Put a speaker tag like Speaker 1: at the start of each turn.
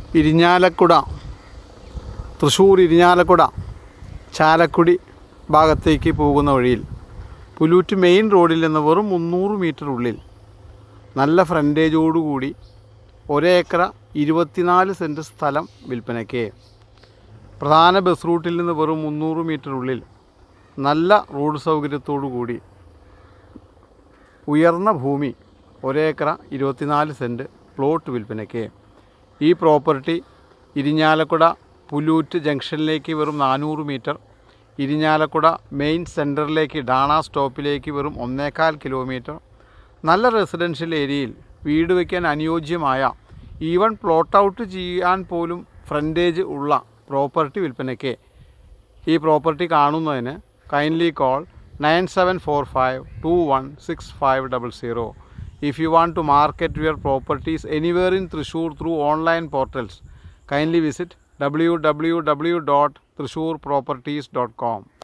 Speaker 1: ഇരിഞ്ഞാലക്കുട തൃശ്ശൂർ ഇരിഞ്ഞാലക്കുട ചാലക്കുടി ഭാഗത്തേക്ക് പോകുന്ന വഴിയിൽ പുലൂറ്റ് മെയിൻ റോഡിൽ നിന്ന് വെറും മുന്നൂറ് മീറ്റർ ഉള്ളിൽ നല്ല ഫ്രണ്ടേജോടുകൂടി ഒരേക്കറ ഇരുപത്തിനാല് സെൻറ്റ് സ്ഥലം വിൽപ്പനയ്ക്ക് പ്രധാന ബസ് റൂട്ടിൽ നിന്ന് വെറും മുന്നൂറ് മീറ്റർ ഉള്ളിൽ നല്ല റോഡ് സൗകര്യത്തോടു കൂടി ഉയർന്ന ഭൂമി ഒരേക്കറ ഇരുപത്തിനാല് സെൻറ്റ് പ്ലോട്ട് വിൽപ്പനയ്ക്ക് ഈ പ്രോപ്പർട്ടി ഇരിഞ്ഞാലക്കുട പുലൂറ്റ് ജംഗ്ഷനിലേക്ക് വെറും നാനൂറ് മീറ്റർ ഇരിഞ്ഞാലക്കുട മെയിൻ സെൻറ്ററിലേക്ക് ഡാണ സ്റ്റോപ്പിലേക്ക് വെറും ഒന്നേകാൽ കിലോമീറ്റർ നല്ല റെസിഡൻഷ്യൽ ഏരിയയിൽ വീട് വയ്ക്കാൻ അനുയോജ്യമായ ഈവൻ പ്ലോട്ട് ഔട്ട് ചെയ്യാൻ പോലും ഫ്രണ്ടേജ് ഉള്ള പ്രോപ്പർട്ടി വിൽപ്പനയ്ക്ക് ഈ പ്രോപ്പർട്ടി കാണുന്നതിന് kindly call nine seven four five two one six five double zero if you want to market your properties anywhere in Thrissur through online portals kindly visit www.thrissur properties.com